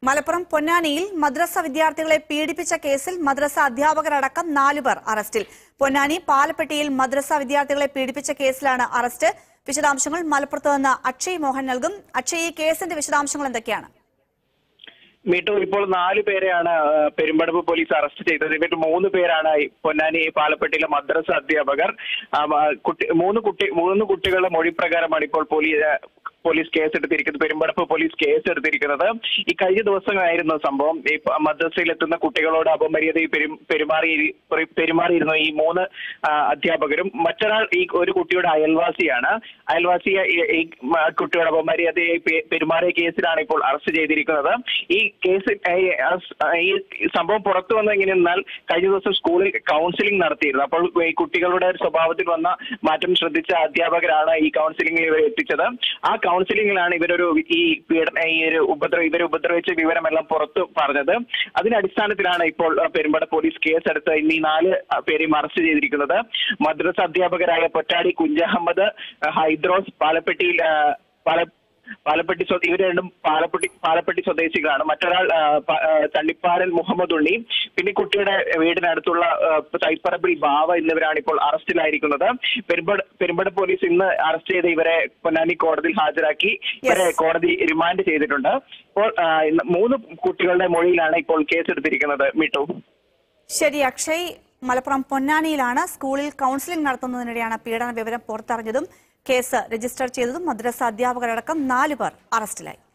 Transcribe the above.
മലപ്പുറം പൊന്നാനിയിൽ മദ്രസ വിദ്യാർത്ഥികളെ പീഡിപ്പിച്ച കേസിൽ മദ്രസ അധ്യാപകരടക്കം നാലുപേർ അറസ്റ്റിൽ പൊന്നാനി പാലപ്പെട്ടിയിൽ മദ്രസ വിദ്യാർത്ഥികളെ പീഡിപ്പിച്ച കേസിലാണ് അറസ്റ്റ് വിശദാംശങ്ങൾ മലപ്പുറത്ത് നിന്ന് അക്ഷയ് മോഹൻ നൽകും അക്ഷയ് ഈ കേസിന്റെ വിശദാംശങ്ങൾ എന്തൊക്കെയാണ് മീട്ടു ഇപ്പോൾ നാല് പേരെയാണ് ആ, പെരുമ്പടപ്പ് പോലീസ് അറസ്റ്റ് ചെയ്തത് ഇവർ മൂന്ന് പേരാണ് ഈ പൊന്നാനി പാലപ്പെട്ടിയിലെ മദ്രസ അധ്യാപകർ ആ, മ, കുട്ടി മൂന്ന് കുട്ടി മൂന്ന് കുട്ടികളുടെ മൊഴി പ്രകാരമാണ് ഇപ്പോൾ പോലീസ് പോലീസ് കേസെടുത്തിരിക്കുന്നത് പെരുമ്പടപ്പ് പോലീസ് കേസെടുത്തിരിക്കുന്നത് ഈ കഴിഞ്ഞ ദിവസങ്ങളായിരുന്നു സംഭവം ഈ പ- മദ്രസയിലെത്തുന്ന കുട്ടികളോട് അപമര്യാദ പെരു- പെരുമാറി പെരുമാറിയിരുന്നു ഈ മൂന്ന് ആ, അധ്യാപകരും മറ്റൊരാൾ ഈ ഒരു കുട്ടിയുടെ അയൽവാസിയാണ് അയൽവാസിയെ ഈ- ഈ മ- കുട്ടിയുടെ അപമര്യാദയെ പെ- പെരുമാറിയ കേസിലാണ് ഇപ്പോൾ അറസ്റ്റ് ചെയ്തിരിക്കുന്നത് ഈ കേസ് ഈ അസ്- ഈ സംഭവം പുറത്തു വന്ന എങ്ങനെയെന്നാൽ കഴിഞ്ഞ ദിവസം സ്കൂളിൽ കൗൺസിലിംഗ് നടത്തിയിരുന്നു അപ്പോൾ ഈ കുട്ടികളുടെ സ്വഭാവത്തിൽ വന്ന മാറ്റം ശ്രദ്ധിച്ച അധ്യാപകരാണ് ഈ കൗൺസിലിംഗിൽ ഇവരെ എത്തിച്ചത് ആ കൗൺസിലിംഗിലാണ് ഇവരൊരു ഈ പീഡന ഈ ഒരു ഉപദ്രവ ഇവരെ ഉപദ്രവിച്ച വിവരമെല്ലാം പുറത്തു പറഞ്ഞത് അതിന്റെ അടിസ്ഥാനത്തിലാണ് ഇപ്പോൾ ആ, പെരുമ്പട പോലീസ് കേസെടുത്ത് ഇന്ന് ഈ നാല് ആ, പേരെയും അറസ്റ്റ് ചെയ്തിരിക്കുന്നത് മദ്രസ അധ്യാപകരായ പൊറ്റാടി കുഞ്ചഹമ്മദ് ആ, ഹൈദ്രോസ് പാലപ്പെട്ടിയിൽ ആ, പാല പാലപ്പെട്ടി സ്വ- ഇവർ രണ്ടും പാലപ്പെട്ടി പാലപ്പെട്ടി സ്വദേശികളാണ് മറ്റൊരാൾ ആ, പ- ആ, തണ്ണിപ്പാറൽ മുഹമ്മദ് ഉണ്ണി പിന്നെ കുട്ടിയുടെ വീടിനടുത്തുള്ള ആ, തൈപ്പറമ്പിൽ ബാവ എന്നിവരാണ് ഇപ്പോൾ അറസ്റ്റിലായിരിക്കുന്നത് പെരുമ്പട പെരുമ്പട പോലീസ് ഇന്ന് അറസ്റ്റ് ചെയ്ത് ഇവരെ പൊന്നാനി കോടതിയിൽ ഹാജരാക്കി ഇവരെ Yes. കോടതി റിമാൻഡ് ചെയ്തിട്ടുണ്ട് ഇപ്പോൾ ആ, ഇന്ന് മൂന്ന് കുട്ടികളുടെ മൊഴിയിലാണ് ഇപ്പോൾ കേസെടുത്തിരിക്കുന്നത് മിട്ടു ശരി അക്ഷയ് മലപ്പുറം പൊന്നാനിയിലാണ് സ്കൂളിൽ കൌൺസിലിംഗ് നടത്തുന്നതിനിടെയാണ് പീഡന വിവരം പുറത്തറിഞ്ഞതും കേസ് രജിസ്റ്റർ ചെയ്തതും മദ്രസ അധ്യാപകരടക്കം നാലുപേർ അറസ്റ്റിലായി